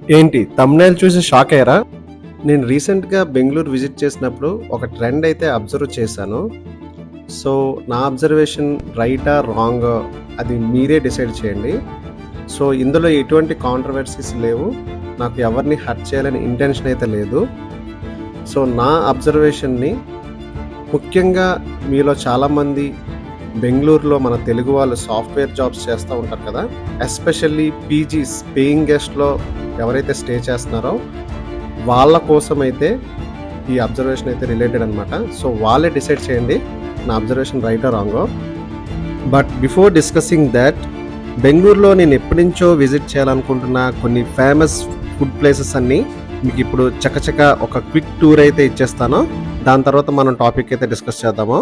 ఏంటి తమ్నేల్ చూసి షాక్ అయ్యారా నేను రీసెంట్గా బెంగళూరు విజిట్ చేసినప్పుడు ఒక ట్రెండ్ అయితే అబ్జర్వ్ చేశాను సో నా అబ్జర్వేషన్ రైటా రాంగ్ అది మీరే డిసైడ్ చేయండి సో ఇందులో ఎటువంటి కాంట్రవర్సీస్ లేవు నాకు ఎవరిని హర్ట్ చేయాలని ఇంటెన్షన్ అయితే లేదు సో నా అబ్జర్వేషన్ని ముఖ్యంగా మీలో చాలామంది బెంగళూరులో మన తెలుగు వాళ్ళు సాఫ్ట్వేర్ జాబ్స్ చేస్తూ ఉంటారు కదా ఎస్పెషల్లీ పీజీస్ పేయింగ్ గెస్ట్లో ఎవరైతే స్టే చేస్తున్నారో వాళ్ళ కోసం అయితే ఈ అబ్జర్వేషన్ అయితే రిలేటెడ్ అనమాట సో వాళ్ళే డిసైడ్ చేయండి నా అబ్జర్వేషన్ రైట్ రాంగో బట్ బిఫోర్ డిస్కసింగ్ దట్ బెంగళూరులో నేను ఎప్పటి నుంచో విజిట్ చేయాలనుకుంటున్న కొన్ని ఫేమస్ ఫుడ్ ప్లేసెస్ అన్నీ మీకు ఇప్పుడు చకచక ఒక క్విక్ టూర్ అయితే ఇచ్చేస్తాను దాని తర్వాత మనం టాపిక్ అయితే డిస్కస్ చేద్దాము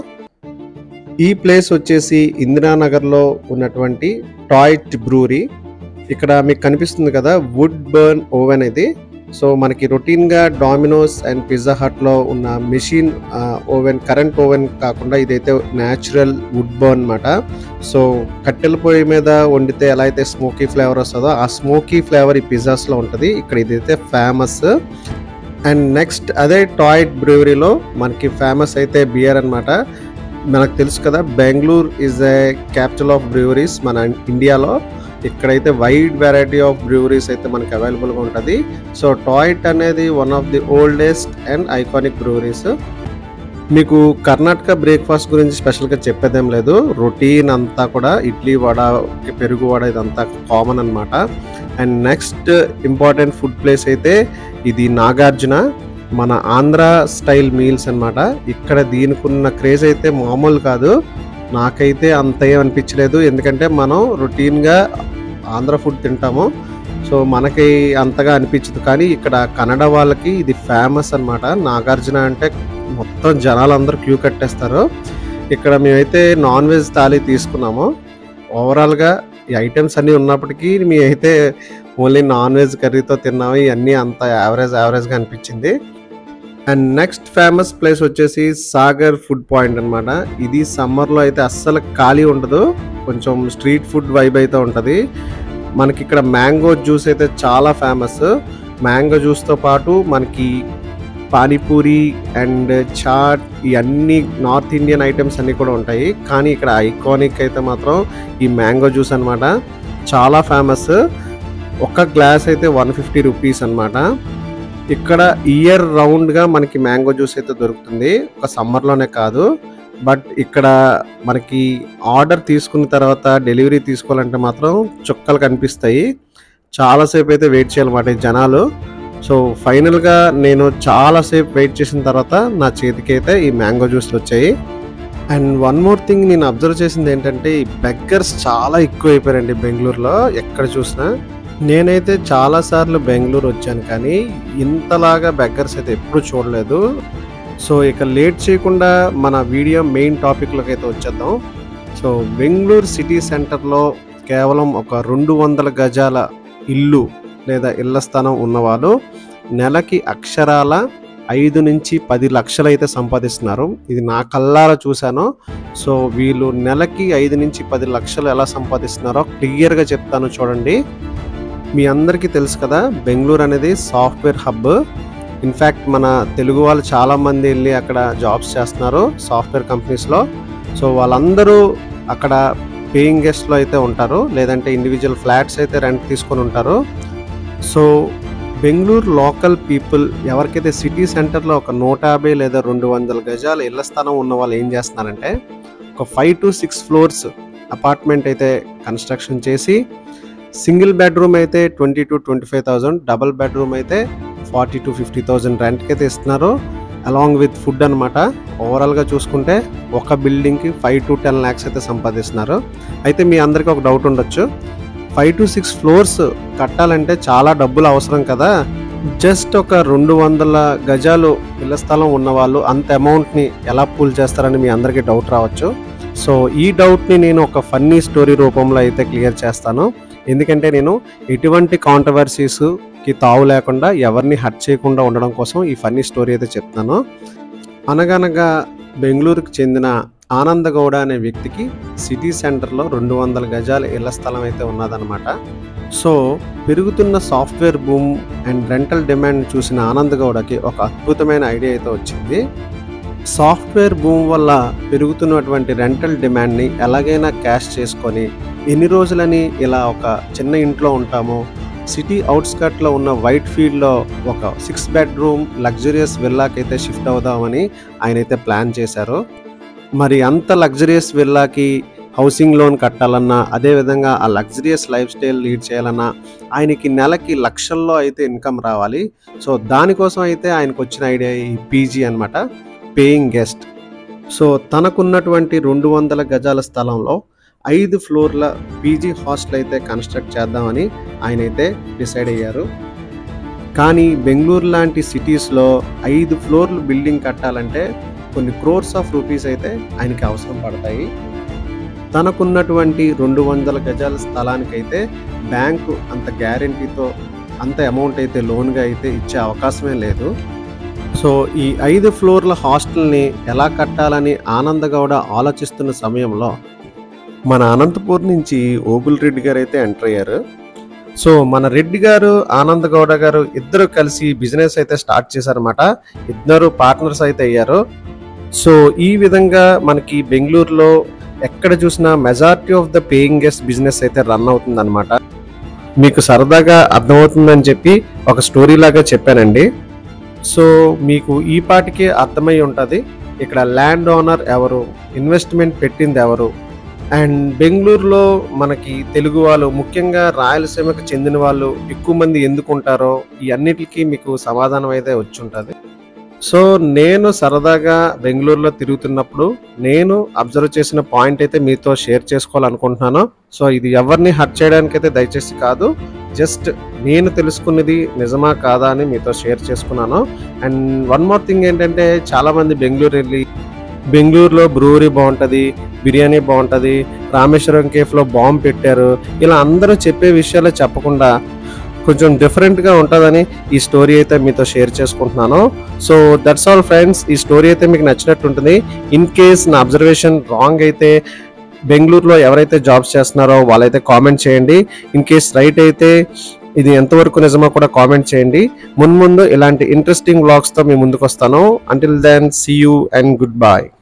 ఈ ప్లేస్ వచ్చేసి ఇందిరానగర్లో ఉన్నటువంటి టాయిట్ బ్రూరీ ఇక్కడ మీకు కనిపిస్తుంది కదా వుడ్ బర్న్ ఓవెన్ ఇది సో మనకి రొటీన్గా డామినోస్ అండ్ పిజ్జా హట్లో ఉన్న మెషిన్ ఓవెన్ కరెంట్ ఓవెన్ కాకుండా ఇదైతే న్యాచురల్ వుడ్ బర్న్ అనమాట సో కట్టెల పొయ్యి మీద వండితే ఎలా అయితే స్మోకీ ఫ్లేవర్ వస్తుందో ఆ స్మోకీ ఫ్లేవర్ ఈ పిజ్జాస్లో ఉంటుంది ఇక్కడ ఇదైతే ఫేమస్ అండ్ నెక్స్ట్ అదే టాయిట్ బ్రూవరీలో మనకి ఫేమస్ అయితే బియర్ అన్నమాట మనకు తెలుసు కదా Bengaluru is a capital of breweries మన ఇండియాలో ఇక్కడైతే వైడ్ వెరైటీ ఆఫ్ బ్రూవరీస్ అయితే మనకి అవైలబుల్గా ఉంటుంది సో టాయిట్ అనేది one of the oldest and iconic breweries మీకు కర్ణాటక బ్రేక్ఫాస్ట్ గురించి స్పెషల్గా చెప్పేదేం లేదు రొటీన్ అంతా కూడా ఇడ్లీ వడ పెరుగు వడ ఇదంతా కామన్ అనమాట and next important food place అయితే ఇది నాగార్జున మన ఆంధ్ర స్టైల్ మీల్స్ అన్నమాట ఇక్కడ దీనికి ఉన్న క్రేజ్ అయితే మామూలు కాదు నాకైతే అంత ఏం అనిపించలేదు ఎందుకంటే మనం రొటీన్గా ఆంధ్ర ఫుడ్ తింటాము సో మనకి అంతగా అనిపించదు కానీ ఇక్కడ కన్నడ వాళ్ళకి ఇది ఫేమస్ అన్నమాట నాగార్జున అంటే మొత్తం జనాలు అందరూ క్యూ కట్టేస్తారు ఇక్కడ మేమైతే నాన్ వెజ్ థాలీ తీసుకున్నాము ఓవరాల్గా ఈ ఐటమ్స్ అన్నీ ఉన్నప్పటికీ మేమైతే ఓన్లీ నాన్ వెజ్ కర్రీతో తిన్నాము ఇవన్నీ అంత యావరేజ్ యావరేజ్గా అనిపించింది అండ్ నెక్స్ట్ ఫేమస్ ప్లేస్ వచ్చేసి సాగర్ ఫుడ్ పాయింట్ అన్నమాట ఇది సమ్మర్లో అయితే అస్సలు ఖాళీ ఉండదు కొంచెం స్ట్రీట్ ఫుడ్ వైబ్ అయితే ఉంటుంది మనకి ఇక్కడ మ్యాంగో జ్యూస్ అయితే చాలా ఫేమస్ మ్యాంగో జ్యూస్తో పాటు మనకి పానీపూరి అండ్ చాట్ ఇవన్నీ నార్త్ ఇండియన్ ఐటమ్స్ అన్నీ కూడా ఉంటాయి కానీ ఇక్కడ ఐకానిక్ అయితే మాత్రం ఈ మ్యాంగో జ్యూస్ అన్నమాట చాలా ఫేమస్ ఒక గ్లాస్ అయితే వన్ ఫిఫ్టీ రూపీస్ అనమాట ఇక్కడ ఇయర్ రౌండ్గా మనకి మ్యాంగో జ్యూస్ అయితే దొరుకుతుంది ఒక సమ్మర్లోనే కాదు బట్ ఇక్కడ మనకి ఆర్డర్ తీసుకున్న తర్వాత డెలివరీ తీసుకోవాలంటే మాత్రం చుక్కలు కనిపిస్తాయి చాలాసేపు అయితే వెయిట్ చేయాలన్నమాట ఈ జనాలు సో ఫైనల్గా నేను చాలాసేపు వెయిట్ చేసిన తర్వాత నా చేతికి అయితే ఈ మ్యాంగో జ్యూస్లు వచ్చాయి అండ్ వన్ మోర్ థింగ్ నేను అబ్జర్వ్ చేసింది ఏంటంటే ఈ బెగ్గర్స్ చాలా ఎక్కువ అయిపోయారండి బెంగళూరులో ఎక్కడ చూసినా నేనైతే చాలాసార్లు బెంగళూరు వచ్చాను కానీ ఇంతలాగా బెగ్గర్స్ అయితే ఎప్పుడు చూడలేదు సో ఇక లేట్ చేయకుండా మన వీడియో మెయిన్ టాపిక్లోకి అయితే వచ్చేద్దాం సో బెంగళూరు సిటీ సెంటర్లో కేవలం ఒక రెండు వందల గజాల ఇల్లు లేదా ఇళ్ల స్థానం ఉన్నవాళ్ళు నెలకి అక్షరాల ఐదు నుంచి పది లక్షలు అయితే సంపాదిస్తున్నారు ఇది నా కల్లారా చూశాను సో వీళ్ళు నెలకి ఐదు నుంచి పది లక్షలు ఎలా సంపాదిస్తున్నారో క్లియర్గా చెప్తాను చూడండి మీ అందరికీ తెలుసు కదా బెంగళూరు అనేది సాఫ్ట్వేర్ హబ్ ఇన్ఫ్యాక్ట్ మన తెలుగు వాళ్ళు చాలామంది వెళ్ళి అక్కడ జాబ్స్ చేస్తున్నారు సాఫ్ట్వేర్ కంపెనీస్లో సో వాళ్ళందరూ అక్కడ పేయింగ్ గెస్ట్లో అయితే ఉంటారు లేదంటే ఇండివిజువల్ ఫ్లాట్స్ అయితే రెంట్ తీసుకొని ఉంటారు సో బెంగళూరు లోకల్ పీపుల్ ఎవరికైతే సిటీ సెంటర్లో ఒక నూట యాభై లేదా రెండు వందల గజాల ఇళ్ల స్థానం ఉన్న వాళ్ళు ఏం చేస్తున్నారంటే ఒక five to six floors apartment అయితే కన్స్ట్రక్షన్ చేసి సింగిల్ బెడ్రూమ్ అయితే twenty to twenty five thousand double bedroom అయితే ఫార్టీ టు ఫిఫ్టీ థౌజండ్ రెంట్కి అయితే ఇస్తున్నారు అలాంగ్ విత్ ఫుడ్ అనమాట ఓవరాల్గా చూసుకుంటే ఒక బిల్డింగ్కి ఫైవ్ టు టెన్ ల్యాక్స్ అయితే సంపాదిస్తున్నారు అయితే మీ అందరికీ ఒక డౌట్ ఉండొచ్చు ఫైవ్ టు సిక్స్ ఫ్లోర్స్ కట్టాలంటే చాలా డబ్బులు అవసరం కదా జస్ట్ ఒక రెండు వందల గజాలు ఇళ్ల స్థలం ఉన్నవాళ్ళు అంత అమౌంట్ని ఎలా పూల్ చేస్తారని మీ అందరికీ డౌట్ రావచ్చు సో ఈ డౌట్ని నేను ఒక ఫన్నీ స్టోరీ రూపంలో అయితే క్లియర్ చేస్తాను ఎందుకంటే నేను ఎటువంటి కాంట్రవర్సీస్కి తావు లేకుండా ఎవరిని హర్ట్ చేయకుండా ఉండడం కోసం ఈ ఫన్నీ స్టోరీ అయితే చెప్తాను అనగనగా బెంగళూరుకు చెందిన ఆనంద గౌడ అనే వ్యక్తికి సిటీ సెంటర్లో రెండు వందల గజాల ఇళ్ల స్థలం అయితే ఉన్నదన్నమాట సో పెరుగుతున్న software boom and rental demand చూసిన ఆనంద్ గౌడకి ఒక అద్భుతమైన ఐడియా అయితే వచ్చింది సాఫ్ట్వేర్ బూమ్ వల్ల పెరుగుతున్నటువంటి రెంటల్ డిమాండ్ని ఎలాగైనా క్యాష్ చేసుకొని ఎన్ని రోజులని ఇలా ఒక చిన్న ఇంట్లో ఉంటామో సిటీ అవుట్స్కట్లో ఉన్న వైట్ ఫీల్డ్లో ఒక సిక్స్ బెడ్రూమ్ లగ్జరియస్ విల్లాకైతే షిఫ్ట్ అవుదామని ఆయన అయితే ప్లాన్ చేశారు మరి అంత లగ్జరియస్ విల్లాకి హౌసింగ్ లోన్ కట్టాలన్నా అదేవిధంగా ఆ లగ్జరియస్ లైఫ్ స్టైల్ లీడ్ చేయాలన్నా ఆయనకి నెలకి లక్షల్లో అయితే ఇన్కమ్ రావాలి సో దానికోసం అయితే ఆయనకు వచ్చిన ఐడియా ఈ పీజీ అనమాట పేయింగ్ గెస్ట్ సో తనకున్నటువంటి రెండు వందల గజాల స్థలంలో ఐదు ఫ్లోర్ల పీజీ హాస్టల్ అయితే కన్స్ట్రక్ట్ చేద్దామని ఆయన అయితే డిసైడ్ అయ్యారు కానీ బెంగళూరు లాంటి సిటీస్లో ఐదు ఫ్లోర్లు బిల్డింగ్ కట్టాలంటే కొన్ని క్రోర్స్ ఆఫ్ రూపీస్ అయితే ఆయనకి అవసరం పడతాయి తనకున్నటువంటి రెండు వందల గజాల స్థలానికైతే బ్యాంకు అంత గ్యారంటీతో అంత అమౌంట్ అయితే లోన్గా అయితే ఇచ్చే అవకాశమే లేదు సో ఈ ఐదు ఫ్లోర్ల హాస్టల్ని ఎలా కట్టాలని ఆనందగౌడ ఆలోచిస్తున్న సమయంలో మన అనంతపూర్ నుంచి ఓబుల్ రెడ్డి గారు అయితే ఎంటర్ అయ్యారు సో మన రెడ్డి గారు ఆనంద్ గౌడ గారు ఇద్దరు కలిసి బిజినెస్ అయితే స్టార్ట్ చేశారన్నమాట ఇద్దరు పార్ట్నర్స్ అయితే అయ్యారు సో ఈ విధంగా మనకి బెంగళూరులో ఎక్కడ చూసినా majority of the paying guest business అయితే రన్ అవుతుందన్నమాట మీకు సరదాగా అర్థమవుతుందని చెప్పి ఒక స్టోరీ లాగా చెప్పానండి సో మీకు ఈ పాటికే అర్థమై ఉంటుంది ఇక్కడ ల్యాండ్ ఓనర్ ఎవరు ఇన్వెస్ట్మెంట్ పెట్టింది ఎవరు అండ్ బెంగళూరులో మనకి తెలుగు వాళ్ళు ముఖ్యంగా రాయలసీమకు చెందిన వాళ్ళు ఎక్కువ మంది ఎందుకు ఉంటారో ఈ అన్నిటికీ మీకు సమాధానం అయితే వచ్చి ఉంటుంది సో నేను సరదాగా బెంగళూరులో తిరుగుతున్నప్పుడు నేను అబ్జర్వ్ చేసిన పాయింట్ అయితే మీతో షేర్ చేసుకోవాలనుకుంటున్నాను సో ఇది ఎవరిని హర్ట్ చేయడానికి అయితే దయచేసి కాదు జస్ట్ నేను తెలుసుకున్నది నిజమా కాదా అని మీతో షేర్ చేసుకున్నాను అండ్ వన్ మోర్ థింగ్ ఏంటంటే చాలామంది బెంగళూరు వెళ్ళి బెంగళూరులో బ్రూవరీ బాగుంటుంది బిర్యానీ బాగుంటుంది రామేశ్వరం కేఫ్లో బాంబు పెట్టారు ఇలా అందరూ చెప్పే విషయాలు చెప్పకుండా కొంచెం డిఫరెంట్గా ఉంటుందని ఈ స్టోరీ అయితే మీతో షేర్ చేసుకుంటున్నాను సో దట్స్ ఆల్ ఫ్రెండ్స్ ఈ స్టోరీ అయితే మీకు నచ్చినట్టు ఉంటుంది ఇన్ కేస్ నా అబ్జర్వేషన్ రాంగ్ అయితే బెంగళూరులో ఎవరైతే జాబ్స్ చేస్తున్నారో వాళ్ళైతే కామెంట్ చేయండి ఇన్ కేస్ రైట్ అయితే ఇది ఎంతవరకు నిజమో కూడా కామెంట్ చేయండి మున్ముందు ఇలాంటి ఇంట్రెస్టింగ్ వ్లాగ్స్తో మీ ముందుకు వస్తాను until then see you and good bye